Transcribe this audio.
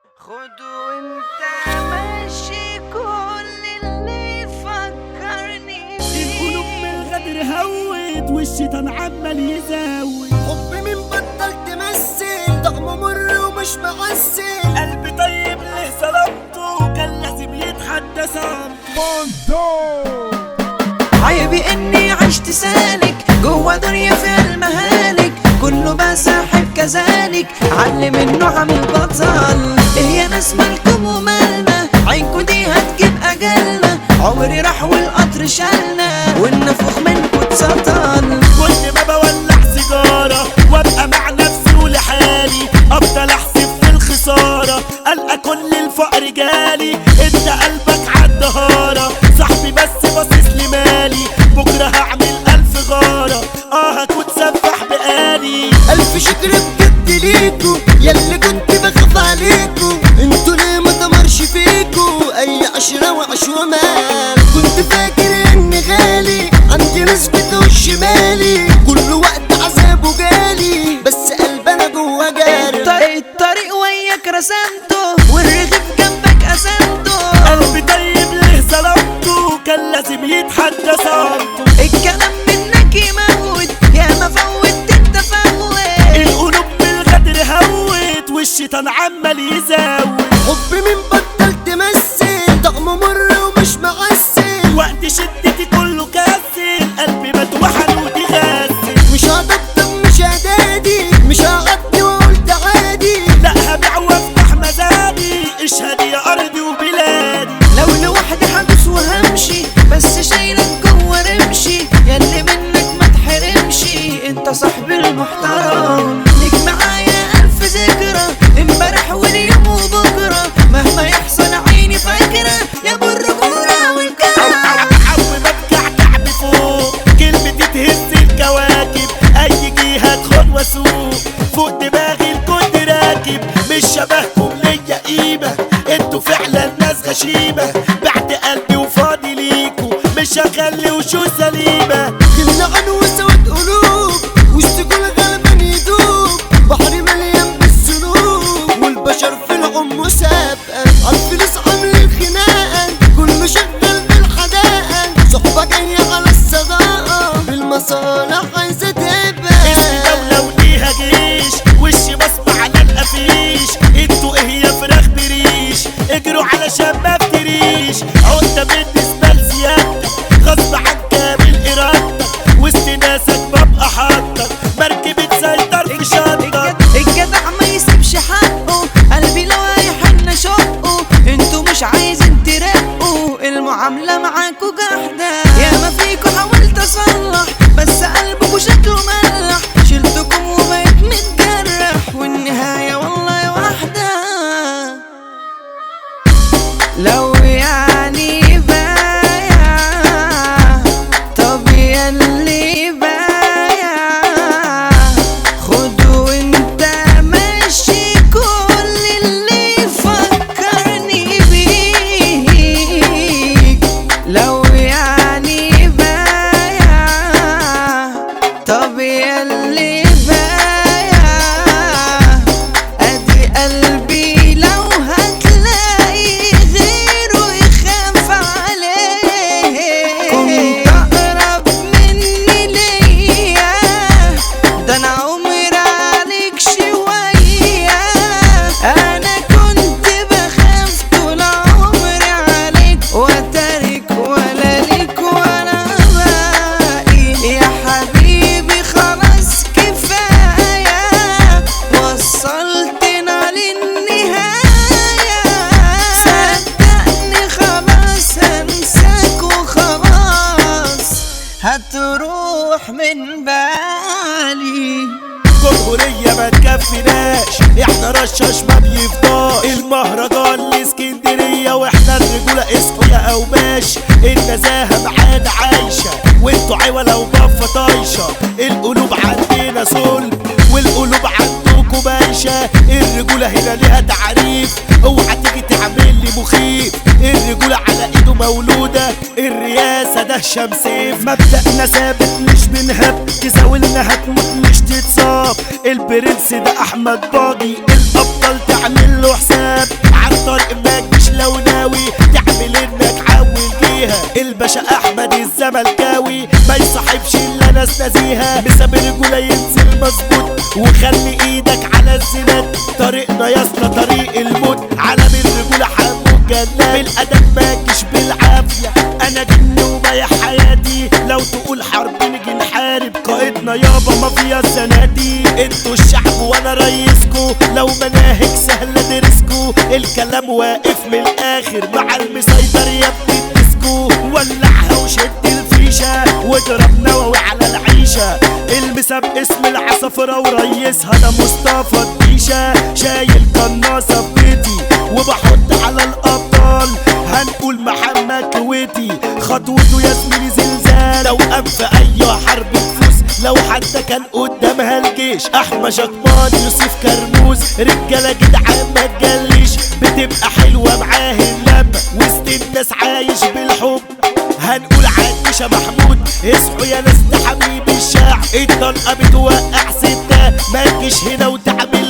خدوا انت ماشي كل اللي فكرني القلوب من الغدر هوت والشيطان عمال يزاوي حب من بطل تمثل طعمه مر ومش معسل قلبي طيب ليه سلامته كان لازم يتحدى صمته عيبي اني عشت سالك جوا دنيا فيها المهالك كله بقى ساحب كذلك علم انه عامل بطل ايه يا ناس مالكم ومالنا عينكوا دي هتجيب اجلنا عمري راح والقطر شالنا والنفوخ منكوا اتسطل كل ما بولع سيجارة وابقى مع نفسي ولحالي افضل احسب في الخسارة القى كل الفقر جالي انت قلبك عالدهارة صاحبي بس باصص لي مالي بكرة هعمل الف غارة اه هكون سفاح بقالي ألف شكر بجد ليكو ياللي كنت بخاف عليكو انتوا ليه ما تمرش فيكو أي عشرة وعشومة كنت فاكر إني غالي عندي نسبة وش مالي كل وقت عذابه جالي بس قلبنا جوا جاري الطريق الطريق وياك رسمته والرغيف جنبك قسمته قلبي طيب ليه ظلمته كان لازم يتحدى صمته الكلام منك يموت يا ما فوت انت فوت القلوب بالغدر هوت والشيطان عمال يزاوي حب من بطل تمثل طعمه مر ومش معسل وقت شدتي كله كاسل قلبي مدوحن وتغسل مش هطبطب مش هدادي مش هغطي واقول تعادي لا هبيع وافتح مزادي اشهد يا ارضي وبلادي لو لوحدي حدث وهمشي بس شايلك جوه رمشي ياللي منك ما تحرمش انت صاحبي المحترم ليك معايا الف ذكرى امبارح واليوم وبكره مهما يحصل عيني فاكره يا ابو الرجوله والكرم عو ببكع كعب فوق كلمتي تهز الكواكب اي جهه ادخل واسوق فوق دماغي الكل راكب مش شبهكم ليا قيمه انتوا فعلا ناس غشيمه بعد قلبي وفاضي ليكوا مش هخلي وشوش سليمه كلنا عن وسواد قلوب وسط كل غلبان يدوب بحر مليان بالسنوب والبشر في العم سابقة عالفلوس عامل الخناقة كله شغال بالحداقة صحبة جاية على الصداقة بالمصالح عايزة تبقى اسمي دولة وليها جيش وشي بصمة على القفيش انتوا ايه يا فراخ بريش اجروا علشان ما افتريش عقدة بالنسبة لزيادتك غصب عن كامل ارادتك وسط ناسك ببقى حاطك مركب تسيطر في شنطك الجدع ما يسيبش حقه قلبي لو هيحن شقه انتوا مش عايزين ترقوا المعاملة معاكوا جحدة يا ما فيكوا حاولت اصلح بس قلبكوا شكله ملح شلتكم وبقيت متجرح والنهاية والله واحدة لو يعني بايع طب ياللي بايع خدوا انت ماشي كل اللي فكرني بيك لو يعني بايع طب ياللي بايع ادي قلبي لو هتلاقي غيره يخاف عليه كنت اقرب مني ليا ده انا عمري عليك شوية انا كنت بخاف طول عمري عليك وتارك ولا ليك ولا باقي يا حبيبي خلاص كفاية وصلتنا للنهاية صدقني خلاص هنساك وخلاص هتروح من بالي جمهورية ما تكفيناش احنا رشاش ما بيفضاش المهرجان الاسكندرية واحنا الرجولة اصحوا يا قوماش النزاهة معانا عايشة وانتوا عوالة وبفة طايشة القلوب عندنا صلب والقلوب عندكم بايشة الرجولة هنا ليها تعريف اوعى تيجي تعمل لي مخيف الرجولة على ايده مولودة الرياسة ده شمسيف مبدأنا ثابت مش بنهب تزاولنا هتموت مش تتصاب البرنس ده احمد باجي الابطال تعمل له حساب خلصنا طريق الموت عالم الرجولة حمو جنة بالأدب ماكش بالعافية أنا جن وبايع حياتي لو تقول حرب نيجي نحارب قائدنا يابا ما فيها الزنادي انتوا الشعب وانا رئيسكو لو مناهج سهلة درسكو الكلام واقف من الآخر مع المسيطر يا ابني تسكو ولعها وشد الفيشة واضرب نووي على العيشة المسا باسم العصفرة وريسها انا مصطفى الديشة شايل قناصة في بيتي وبحط على الابطال هنقول محمد كويتي خطوته يا زميلي زلزال لو قام في اي حرب تفوز لو حتى كان قدامها الجيش احمى شكمان يوسف كرموز رجاله جدعان ما تجليش بتبقى حلوه معاه اللمه وسط الناس عايش بالحب هنقول عايشة محمود اصحوا يا ناس ده حبيب الشاعر الطلقة بتوقع ستة ما تجيش هنا وتعمل